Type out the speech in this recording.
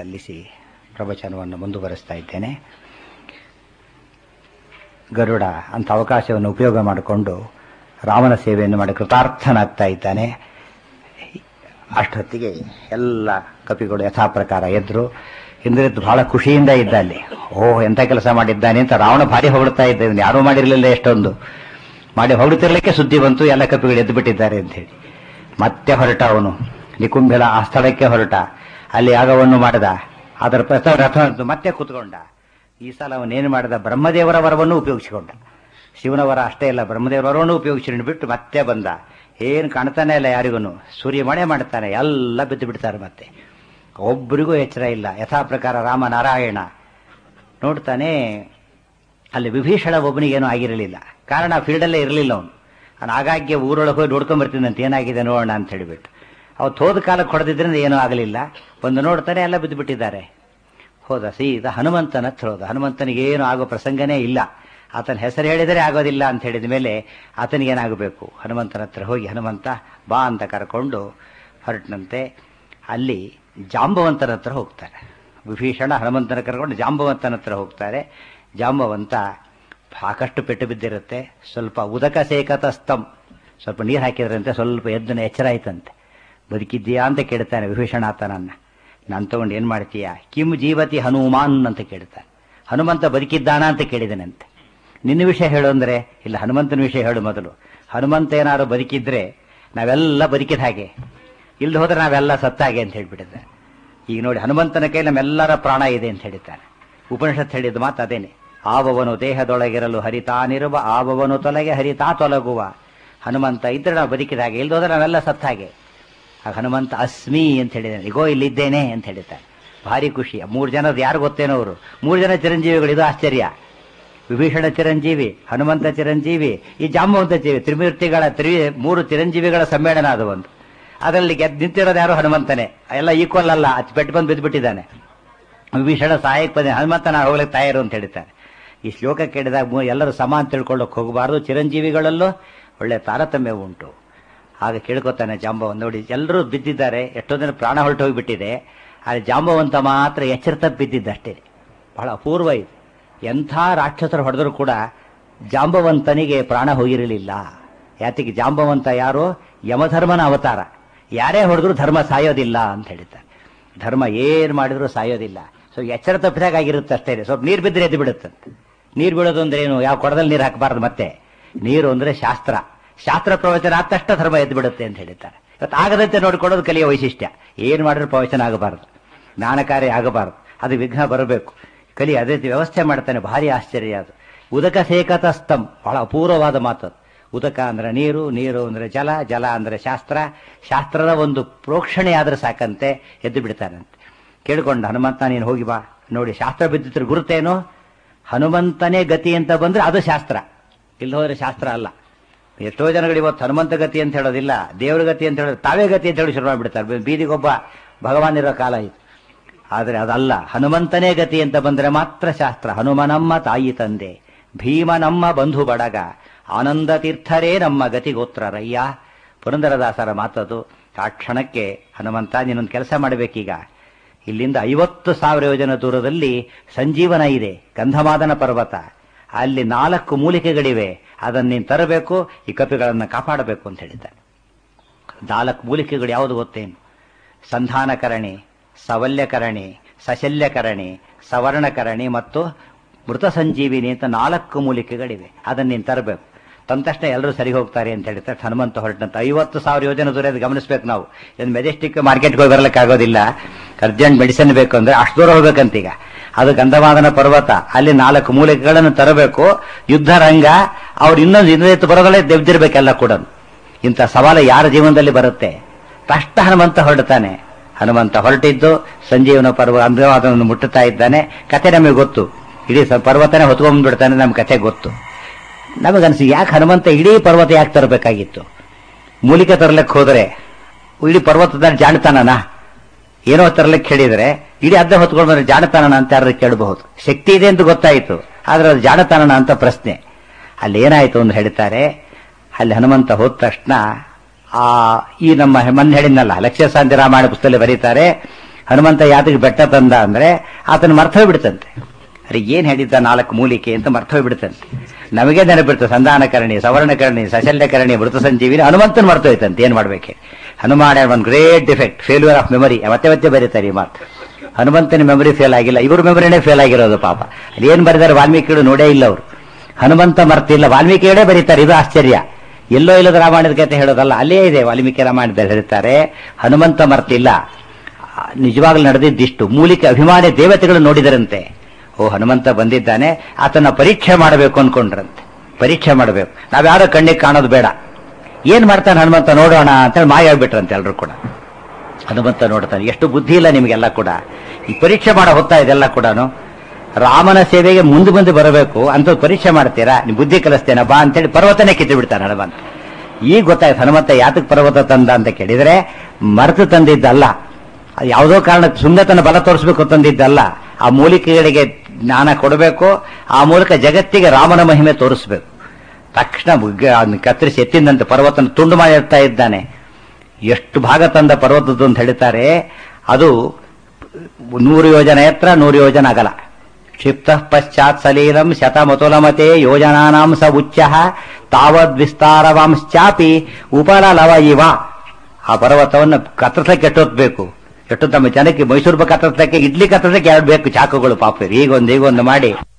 ಸಲ್ಲಿಸಿ ಪ್ರವಚನವನ್ನು ಮುಂದುವರಿಸ್ತಾ ಇದ್ದೇನೆ ಗರುಡ ಅಂತ ಅವಕಾಶವನ್ನು ಉಪಯೋಗ ಮಾಡಿಕೊಂಡು ರಾಮನ ಸೇವೆಯನ್ನು ಮಾಡಿ ಕೃತಾರ್ಥನಾಗ್ತಾ ಇದ್ದಾನೆ ಅಷ್ಟೊತ್ತಿಗೆ ಎಲ್ಲ ಕಪಿಗಳು ಯಥಾ ಪ್ರಕಾರ ಎದ್ರು ಇಂದ್ರಿದ್ದು ಬಹಳ ಖುಷಿಯಿಂದ ಇದ್ದ ಅಲ್ಲಿ ಓಹ್ ಎಂತ ಕೆಲಸ ಮಾಡಿದ್ದಾನೆ ಅಂತ ರಾವಣ ಭಾರಿ ಹೊಗಳ್ತಾ ಇದ್ದ ಇದನ್ನ ಯಾರೂ ಮಾಡಿರಲಿಲ್ಲ ಎಷ್ಟೊಂದು ಮಾಡಿ ಹೊಗಳ್ತಿರ್ಲಿಕ್ಕೆ ಸುದ್ದಿ ಬಂತು ಎಲ್ಲ ಕಪಿಗಳು ಎದ್ದು ಬಿಟ್ಟಿದ್ದಾರೆ ಅಂತ ಹೇಳಿ ಮತ್ತೆ ಹೊರಟ ಅವನು ನಿಕುಂಭಿಲ ಆ ಸ್ಥಳಕ್ಕೆ ಹೊರಟ ಅಲ್ಲಿ ಯಾಗವನ್ನು ಮಾಡಿದ ಅದರ ಪ್ರಥ ರಥ ಮತ್ತೆ ಕೂತ್ಕೊಂಡ ಈ ಸಲ ಅವನೇನು ಮಾಡಿದ ಬ್ರಹ್ಮದೇವರ ವರವನ್ನು ಉಪಯೋಗಿಸಿಕೊಂಡ ಶಿವನ ವರ ಅಷ್ಟೇ ಇಲ್ಲ ಬ್ರಹ್ಮದೇವರ ವರವನ್ನು ಉಪಯೋಗಿಸಿ ಬಿಟ್ಟು ಮತ್ತೆ ಬಂದ ಏನು ಕಾಣ್ತಾನೆ ಇಲ್ಲ ಯಾರಿಗೂ ಸೂರ್ಯ ಮಳೆ ಮಾಡ್ತಾನೆ ಎಲ್ಲ ಬಿದ್ದು ಬಿಡ್ತಾರೆ ಮತ್ತೆ ಒಬ್ಬರಿಗೂ ಎಚ್ಚರ ಇಲ್ಲ ಯಥಾ ಪ್ರಕಾರ ರಾಮ ನಾರಾಯಣ ನೋಡ್ತಾನೆ ಅಲ್ಲಿ ವಿಭೀಷಣ ಒಬ್ಬನಿಗೇನೂ ಆಗಿರಲಿಲ್ಲ ಕಾರಣ ಫೀಲ್ಡಲ್ಲೇ ಇರಲಿಲ್ಲ ಅವನು ನಾನು ಆಗಾಗ್ಗೆ ಊರೊಳಗೆ ಹೋಗಿ ನೋಡ್ಕೊಂಬರ್ತೀನಂತ ಏನಾಗಿದೆ ನೋಡೋಣ ಅಂತ ಹೇಳಿಬಿಟ್ಟು ಅವತ್ತು ಹೋದ ಕಾಲಕ್ಕೆ ಹೊಡೆದಿದ್ರಿಂದ ಏನೂ ಆಗಲಿಲ್ಲ ಒಂದು ನೋಡ್ತಾನೆ ಎಲ್ಲ ಬಿದ್ದು ಬಿಟ್ಟಿದ್ದಾರೆ ಹೋದ ಸೀದಾ ಹನುಮಂತನ ಹತ್ರ ಹೋದ ಹನುಮಂತನಿಗೆ ಏನು ಆಗೋ ಪ್ರಸಂಗನೇ ಇಲ್ಲ ಆತನ ಹೆಸರು ಹೇಳಿದರೆ ಆಗೋದಿಲ್ಲ ಅಂತ ಹೇಳಿದ ಮೇಲೆ ಆತನಿಗೇನಾಗಬೇಕು ಹನುಮಂತನ ಹತ್ರ ಹೋಗಿ ಹನುಮಂತ ಬಾ ಅಂತ ಕರ್ಕೊಂಡು ಹೊರಟನಂತೆ ಅಲ್ಲಿ ಜಾಂಬವಂತನ ಹತ್ರ ಹೋಗ್ತಾರೆ ವಿಭೀಷಣ ಹನುಮಂತನ ಕರ್ಕೊಂಡು ಜಾಂಬವಂತನ ಹತ್ರ ಹೋಗ್ತಾರೆ ಜಾಂಬವಂತ ಸಾಕಷ್ಟು ಪೆಟ್ಟು ಬಿದ್ದಿರುತ್ತೆ ಸ್ವಲ್ಪ ಉದಕ ಸೇಕತಸ್ತಂ ಸ್ವಲ್ಪ ನೀರು ಹಾಕಿದ್ರಂತೆ ಸ್ವಲ್ಪ ಎದ್ದನ ಎಚ್ಚರ ಆಯ್ತಂತೆ ಬದುಕಿದ್ದೀಯಾ ಅಂತ ಕೇಳ್ತಾನೆ ವಿಭೀಷಣಾತನನ್ನ ನಾನು ತಗೊಂಡು ಏನು ಮಾಡ್ತೀಯಾ ಕಿಮ್ ಜೀವತಿ ಹನುಮಾನ್ ಅಂತ ಕೇಳ್ತಾನೆ ಹನುಮಂತ ಬದುಕಿದ್ದಾನ ಅಂತ ಕೇಳಿದನಂತೆ ನಿನ್ನ ವಿಷಯ ಹೇಳು ಅಂದ್ರೆ ಇಲ್ಲ ಹನುಮಂತನ ವಿಷಯ ಹೇಳು ಮೊದಲು ಹನುಮಂತ ಏನಾದ್ರು ಬದುಕಿದ್ರೆ ನಾವೆಲ್ಲ ಬದುಕಿದ ಹಾಗೆ ಇಲ್ಲಿ ಹೋದ್ರೆ ನಾವೆಲ್ಲ ಸತ್ತ ಹಾಗೆ ಅಂತ ಹೇಳ್ಬಿಟ್ಟಿದ್ದೆ ಈಗ ನೋಡಿ ಹನುಮಂತನ ಕೈ ನಮ್ಮೆಲ್ಲರ ಪ್ರಾಣ ಇದೆ ಅಂತ ಹೇಳಿದ್ದಾನೆ ಉಪನಿಷತ್ ಹೇಳಿದ ಮಾತು ಅದೇನೆ ಆವವನು ದೇಹದೊಳಗಿರಲು ಹರಿತಾನಿರುವ ಆವವನು ತೊಲಗೆ ಹರಿತಾ ತೊಲಗುವ ಹನುಮಂತ ಇದ್ರೆ ನಾವು ಬದುಕಿದ ಹಾಗೆ ಇಲ್ದೋದ್ರೆ ನಾವೆಲ್ಲ ಸತ್ತ ಹಾಗೆ ಆ ಹನುಮಂತ ಅಸ್ಮಿ ಅಂತ ಹೇಳಿದ್ದಾನೆ ಇಗೋ ಇಲ್ಲಿದ್ದೇನೆ ಅಂತ ಹೇಳಿದ್ದಾರೆ ಭಾರಿ ಖುಷಿ ಮೂರು ಜನದ ಯಾರು ಗೊತ್ತೇನೋ ಅವರು ಮೂರು ಜನ ಚಿರಂಜೀವಿಗಳು ಇದು ಆಶ್ಚರ್ಯ ವಿಭೀಷಣ ಚಿರಂಜೀವಿ ಹನುಮಂತ ಚಿರಂಜೀವಿ ಈ ಜಾಂಬವಂತ ಜೀವಿ ತ್ರಿಮೂರ್ತಿಗಳ ತ್ರಿ ಮೂರು ಚಿರಂಜೀವಿಗಳ ಸಮ್ಮೇಳನ ಅದು ಒಂದು ಅದರಲ್ಲಿ ಗೆದ್ದು ನಿಂತಿರೋದು ಯಾರು ಹನುಮಂತನೇ ಎಲ್ಲ ಈಕ್ವಲ್ ಅಲ್ಲ ಅಚ್ಚ ಪೆಟ್ಟು ಬಂದು ಬಿದ್ದುಬಿಟ್ಟಿದ್ದಾನೆ ವಿಭೀಷಣ ಸಹಾಯಕ್ಕೆ ಬಂದ ಹನುಮಂತ ನಾನು ಹೋಗ್ಲಿಕ್ಕೆ ತಯಾರು ಅಂತ ಹೇಳ್ತಾರೆ ಈ ಶ್ಲೋಕ ಕೇಳಿದಾಗ ಎಲ್ಲರೂ ಸಮ ಅಂತ ತಿಳ್ಕೊಳ್ಳೋಕೆ ಹೋಗಬಾರ್ದು ಚಿರಂಜೀವಿಗಳಲ್ಲೂ ಒಳ್ಳೆ ತಾರತಮ್ಯ ಉಂಟು ಆಗ ಕೇಳ್ಕೊತಾನೆ ಜಾಂಬವಂತ ನೋಡಿ ಎಲ್ಲರೂ ಬಿದ್ದಿದ್ದಾರೆ ಎಷ್ಟೋ ಜನ ಪ್ರಾಣ ಹೊರಟು ಹೋಗಿಬಿಟ್ಟಿದೆ ಆದರೆ ಜಾಂಬವಂತ ಮಾತ್ರ ಎಚ್ಚರ ತಪ್ಪಿ ಬಿದ್ದಿದ್ದಷ್ಟೇ ಬಹಳ ಅಪೂರ್ವ ಇದು ಎಂಥ ರಾಕ್ಷಸರು ಹೊಡೆದರೂ ಕೂಡ ಜಾಂಬವಂತನಿಗೆ ಪ್ರಾಣ ಹೋಗಿರಲಿಲ್ಲ ಯಾತಿಗೆ ಜಾಂಬವಂತ ಯಾರು ಯಮಧರ್ಮನ ಅವತಾರ ಯಾರೇ ಹೊಡೆದ್ರು ಧರ್ಮ ಸಾಯೋದಿಲ್ಲ ಅಂತ ಹೇಳ್ತಾರೆ ಧರ್ಮ ಏನು ಮಾಡಿದ್ರು ಸಾಯೋದಿಲ್ಲ ಸೊ ಎಚ್ಚರ ತಪ್ಪಿದಾಗ ಆಗಿರುತ್ತೆ ಅಷ್ಟೇ ಸ್ವಲ್ಪ ನೀರು ಬಿದ್ದರೆ ಎದ್ದು ಬಿಡುತ್ತೆ ನೀರು ಬೀಳೋದು ಅಂದ್ರೆ ಏನು ಯಾವ ಕೊಡದಲ್ಲಿ ನೀರು ಹಾಕಬಾರ್ದು ಮತ್ತೆ ನೀರು ಅಂದ್ರೆ ಶಾಸ್ತ್ರ ಶಾಸ್ತ್ರ ಪ್ರವಚನ ಆದ ತಕ್ಷಣ ಧರ್ಮ ಎದ್ದು ಬಿಡುತ್ತೆ ಅಂತ ಹೇಳ್ತಾರೆ ಇವತ್ತು ಆಗದಂತೆ ನೋಡಿಕೊಳ್ಳೋದು ಕಲಿಯ ವೈಶಿಷ್ಟ್ಯ ಏನು ಮಾಡಿದ್ರೆ ಪ್ರವಚನ ಆಗಬಾರದು ಜ್ಞಾನಕಾರಿ ಆಗಬಾರದು ಅದು ವಿಘ್ನ ಬರಬೇಕು ಕಲಿ ಅದೇ ರೀತಿ ವ್ಯವಸ್ಥೆ ಮಾಡ್ತಾನೆ ಭಾರಿ ಆಶ್ಚರ್ಯ ಅದು ಉದಕ ಸೇಕತಸ್ತಂ ಬಹಳ ಅಪೂರ್ವವಾದ ಮಾತು ಉದಕ ಅಂದ್ರೆ ನೀರು ನೀರು ಅಂದ್ರೆ ಜಲ ಜಲ ಅಂದ್ರೆ ಶಾಸ್ತ್ರ ಶಾಸ್ತ್ರದ ಒಂದು ಪ್ರೋಕ್ಷಣೆ ಆದ್ರೆ ಸಾಕಂತೆ ಎದ್ದು ಬಿಡ್ತಾನಂತೆ ಕೇಳ್ಕೊಂಡ ಹನುಮಂತ ನೀನು ಹೋಗಿ ಬಾ ನೋಡಿ ಶಾಸ್ತ್ರ ಬಿದ್ದಿದ್ರ ಗುರುತೇನು ಹನುಮಂತನೇ ಗತಿ ಅಂತ ಬಂದ್ರೆ ಅದು ಶಾಸ್ತ್ರ ಇಲ್ಲಿ ಹೋದ್ರೆ ಶಾಸ್ತ್ರ ಅಲ್ಲ ಎಷ್ಟೋ ಜನಗಳು ಇವತ್ತು ಹನುಮಂತ ಗತಿ ಅಂತ ಹೇಳೋದಿಲ್ಲ ದೇವ್ರ ಗತಿ ಅಂತ ಹೇಳೋದು ತಾವೇ ಗತಿ ಅಂತ ಹೇಳಿ ಶುರು ಮಾಡಿಬಿಡ್ತಾರೆ ಬೀದಿಗೊಬ್ಬ ಭಗವಾನ್ ಇರೋ ಕಾಲ ಇದು ಆದರೆ ಅದಲ್ಲ ಹನುಮಂತನೇ ಗತಿ ಅಂತ ಬಂದರೆ ಮಾತ್ರ ಶಾಸ್ತ್ರ ಹನುಮನಮ್ಮ ತಾಯಿ ತಂದೆ ಭೀಮನಮ್ಮ ಬಂಧು ಬಡಗ ಆನಂದ ತೀರ್ಥರೇ ನಮ್ಮ ಗತಿಗೋತ್ರ ರಯ್ಯ ಪುರಂದರದಾಸರ ಮಾತದು ಆ ಕ್ಷಣಕ್ಕೆ ಹನುಮಂತ ನೀನೊಂದು ಕೆಲಸ ಮಾಡಬೇಕೀಗ ಇಲ್ಲಿಂದ ಐವತ್ತು ಸಾವಿರ ಯೋಜನೆ ದೂರದಲ್ಲಿ ಸಂಜೀವನ ಇದೆ ಗಂಧಮಾದನ ಪರ್ವತ ಅಲ್ಲಿ ನಾಲ್ಕು ಮೂಲಿಕೆಗಳಿವೆ ಅದನ್ನು ನೀನು ತರಬೇಕು ಈ ಕಪಿಗಳನ್ನು ಕಾಪಾಡಬೇಕು ಅಂತ ಹೇಳಿದ್ದಾರೆ ನಾಲ್ಕು ಮೂಲಿಕೆಗಳು ಯಾವುದು ಗೊತ್ತೇನು ಸಂಧಾನಕರಣಿ ಸವಲ್ಯಕರಣಿ ಸಶಲ್ಯಕರಣಿ ಸವರ್ಣಕರಣಿ ಮತ್ತು ಮೃತ ಸಂಜೀವಿನಿ ಅಂತ ನಾಲ್ಕು ಮೂಲಿಕೆಗಳಿವೆ ಅದನ್ನು ನೀನು ತರಬೇಕು ತಂದ ತಕ್ಷಣ ಎಲ್ಲರೂ ಸರಿ ಹೋಗ್ತಾರೆ ಅಂತ ಹೇಳ್ತಾರೆ ಹನುಮಂತ ಹೊರಟಂತ ಐವತ್ತು ಸಾವಿರ ಯೋಜನೆ ದೂರ ಅದು ಗಮನಿಸ್ಬೇಕು ನಾವು ಇದು ಮೆಜೆಸ್ಟಿಕ್ ಮಾರ್ಕೆಟ್ಗೆ ಹೋಗಿ ಬರ್ಲಿಕ್ಕೆ ಆಗೋದಿಲ್ಲ ಅರ್ಜೆಂಟ್ ಮೆಡಿಸಿನ್ ಬೇಕು ಅಂದ್ರೆ ಅಷ್ಟು ದೂರ ಹೋಗ್ಬೇಕಂತೀಗ ಅದು ಗಂಧಮಾದನ ಪರ್ವತ ಅಲ್ಲಿ ನಾಲ್ಕು ಮೂಲಿಕೆಗಳನ್ನು ತರಬೇಕು ಯುದ್ಧ ರಂಗ ಅವ್ರು ಇನ್ನೊಂದು ಇನ್ನೊಂದು ಬರೋದಲ್ಲೇ ದೆಬ್ದಿರ್ಬೇಕೆಲ್ಲ ಕೂಡ ಇಂಥ ಸವಾಲು ಯಾರ ಜೀವನದಲ್ಲಿ ಬರುತ್ತೆ ತಷ್ಟ ಹನುಮಂತ ಹೊರಡ್ತಾನೆ ಹನುಮಂತ ಹೊರಟಿದ್ದು ಸಂಜೀವನ ಪರ್ವ ಅಂಧವಾದವನ್ನು ಮುಟ್ಟುತ್ತಾ ಇದ್ದಾನೆ ಕತೆ ನಮಗೆ ಗೊತ್ತು ಇಡೀ ಪರ್ವತನೇ ಹೊತ್ಕೊಂಡ್ಬಿಡ್ತಾನೆ ನಮ್ಮ ಕತೆ ಗೊತ್ತು ನಮಗನ್ಸಿ ಯಾಕೆ ಹನುಮಂತ ಇಡೀ ಪರ್ವತ ಯಾಕೆ ತರಬೇಕಾಗಿತ್ತು ಮೂಲಿಕೆ ತರಲಿಕ್ಕೆ ಹೋದರೆ ಇಡೀ ಪರ್ವತದ ಜಾಣತಾನನ ಏನೋ ತರಲಿಕ್ಕೆ ಹೇಳಿದ್ರೆ ಇಡೀ ಅರ್ಧ ಹೊತ್ಕೊಂಡು ಬಂದ್ರೆ ಜಾಣತಾನನ ಅಂತ ಯಾರು ಕೇಳಬಹುದು ಶಕ್ತಿ ಇದೆ ಅಂತ ಗೊತ್ತಾಯಿತು ಆದ್ರೆ ಅದು ಜಾಣತಾನನ ಅಂತ ಪ್ರಶ್ನೆ ಅಲ್ಲಿ ಏನಾಯ್ತು ಅಂತ ಹೇಳ್ತಾರೆ ಅಲ್ಲಿ ಹನುಮಂತ ಹೋದ ತಕ್ಷಣ ಆ ಈ ನಮ್ಮ ಮೊನ್ನೆ ಹೇಳಿದ್ನಲ್ಲ ಲಕ್ಷ್ಯ ಶಾಂತಿ ರಾಮಾಯಣ ಪುಸ್ತಕದಲ್ಲಿ ಬರೀತಾರೆ ಹನುಮಂತ ಯಾತಕ್ಕೆ ಬೆಟ್ಟ ತಂದ ಅಂದ್ರೆ ಆತನ ಮರ್ತೋಗಿ ಬಿಡ್ತಂತೆ ಅರೆ ಏನ್ ಹೇಳಿದ್ದ ನಾಲ್ಕು ಮೂಲಿಕೆ ಅಂತ ಮರ್ತೋಗಿ ಬಿಡ್ತಂತೆ ನಮಗೆ ನೆನಪಿರ್ತದೆ ಸಂಧಾನಕರಣಿ ಸವರ್ಣಕರಣಿ ಸಶಲ್ಯಕರಣಿ ಮೃತ ಸಂಜೀವಿನಿ ಹನುಮಂತನ ಮರ್ತೋಯ್ತಂತೆ ಏನ್ ಮಾಡ್ಬೇಕು ಹನುಮಾನ one great defect failure of memory ಮತ್ತೆ ಮತ್ತೆ ಬರೀತಾರೆ ಈ ಮಾತು ಹನುಮಂತನ ಮೆಮರಿ ಫೇಲ್ ಆಗಿಲ್ಲ ಇವ್ರ ಮೆಮರಿನೇ ಫೇಲ್ ಆಗಿರೋದು ಪಾಪ ಅದೇನ್ ಬರೆದಾರೆ ವಾಲ್ಮೀಕಿಗಳು ನೋಡೇ ಇಲ್ಲ ಅವರು ಹನುಮಂತ ಮರ್ತಿಲ್ಲ ವಾಲ್ಮೀಕಿಗಳೇ ಬರೀತಾರೆ ಇದು ಆಶ್ಚರ್ಯ ಎಲ್ಲೋ ಇಲ್ಲದ ರಾಮಾಯಣದ ಕಥೆ ಹೇಳೋದಲ್ಲ ಅಲ್ಲೇ ಇದೆ ವಾಲ್ಮೀಕಿ ರಾಮಾಯಣದಲ್ಲಿ ಹೇಳ್ತಾರೆ ಹನುಮಂತ ಮರ್ತಿಲ್ಲ ನಿಜವಾಗ್ಲೂ ನಡೆದಿದ್ದಿಷ್ಟು ಮೂಲಿಕೆ ಅಭಿಮಾನಿ ದೇವತೆಗಳು ನೋಡಿದರಂತೆ ಓ ಹನುಮಂತ ಬಂದಿದ್ದಾನೆ ಆತನ ಪರೀಕ್ಷೆ ಮಾಡಬೇಕು ಅನ್ಕೊಂಡ್ರಂತೆ ಪರೀಕ್ಷೆ ಮಾಡಬೇಕು ನಾವ್ಯಾರೋ ಕಣ್ಣಿಗೆ ಕಾಣೋದು ಬೇಡ ಏನ್ ಮಾಡ್ತಾನೆ ಹನುಮಂತ ನೋಡೋಣ ಅಂತೇಳಿ ಮಾಯ ಆಗ್ಬಿಟ್ರಂತೆ ಎಲ್ರು ಕೂಡ ಹನುಮಂತ ನೋಡ್ತಾನೆ ಎಷ್ಟು ಬುದ್ಧಿ ಇಲ್ಲ ನಿಮಗೆಲ್ಲ ಕೂಡ ಈ ಪರೀಕ್ಷೆ ಮಾಡೋ ಹೊತ್ತಾ ಇದೆಲ್ಲ ಕೂಡ ರಾಮನ ಸೇವೆಗೆ ಮುಂದೆ ಮುಂದೆ ಬರಬೇಕು ಅಂತ ಪರೀಕ್ಷೆ ಮಾಡ್ತೀರಾ ನೀವು ಬುದ್ಧಿ ಕಲಿಸ್ತೇನ ಬಾ ಅಂತೇಳಿ ಪರ್ವತನೇ ಕಿತ್ತು ಬಿಡ್ತಾನೆ ಹನುಮಂತ ಈಗ ಗೊತ್ತಾಯ್ತು ಹನುಮಂತ ಯಾತಕ್ ಪರ್ವತ ತಂದ ಅಂತ ಕೇಳಿದ್ರೆ ಮರೆತು ತಂದಿದ್ದಲ್ಲ ಅದು ಯಾವುದೋ ಕಾರಣಕ್ಕೆ ಸುಂದತನ ಬಲ ತೋರಿಸ್ಬೇಕು ತಂದಿದ್ದಲ್ಲ ಆ ಮೂಲಿಕೆಗಳಿಗೆ ಜ್ಞಾನ ಕೊಡಬೇಕು ಆ ಮೂಲಕ ಜಗತ್ತಿಗೆ ರಾಮನ ಮಹಿಮೆ ತೋರಿಸ್ಬೇಕು ತಕ್ಷಣ ಬುಗ್ಗ- ಅವ್ನ ಕತ್ತರಿಸಿ ಎತ್ತಿಂದಂತೆ ಪರ್ವತನ ತುಂಡು ಮಾಡಿ ಇಡ್ತಾ ಇದ್ದಾನೆ ಎಷ್ಟು ಭಾಗ ತಂದ ಪರ್ವತದ್ದು ಅಂತ ಹೇಳ್ತಾರೆ ಅದು ನೂರು ಯೋಜನ ಎತ್ತರ ನೂರು ಯೋಜನ ಅಗಲ ಕ್ಷಿಪ್ತ ಪಶ್ಚಾತ್ ಸಲೀಲಂ ಶತಮತುಲಮತೆ ಯೋಜನಾನಾಂ ಸ ಉಚ್ಚ ತಾವದ್ ವಿಸ್ತಾರವಾಂಶ್ಚಾಪಿ ಉಪಲಲವ ಇವ ಆ ಪರ್ವತವನ್ನು ಕತ್ತರಿಸಕ್ಕೆ ಎಟ್ಟೊತ್ಬೇಕು ಎಷ್ಟು ತಮ್ಮ ಜನಕ್ಕೆ ಮೈಸೂರು ಕತ್ತರಿಸಕ್ಕೆ ಇಡ್ಲಿ ಕತ್ತರಿಸಕ್ಕೆ ಎರಡು ಬೇಕು ಚಾಕುಗಳು ಪಾಪ ಈಗೊಂದು ಈಗೊಂದು ಮಾಡಿ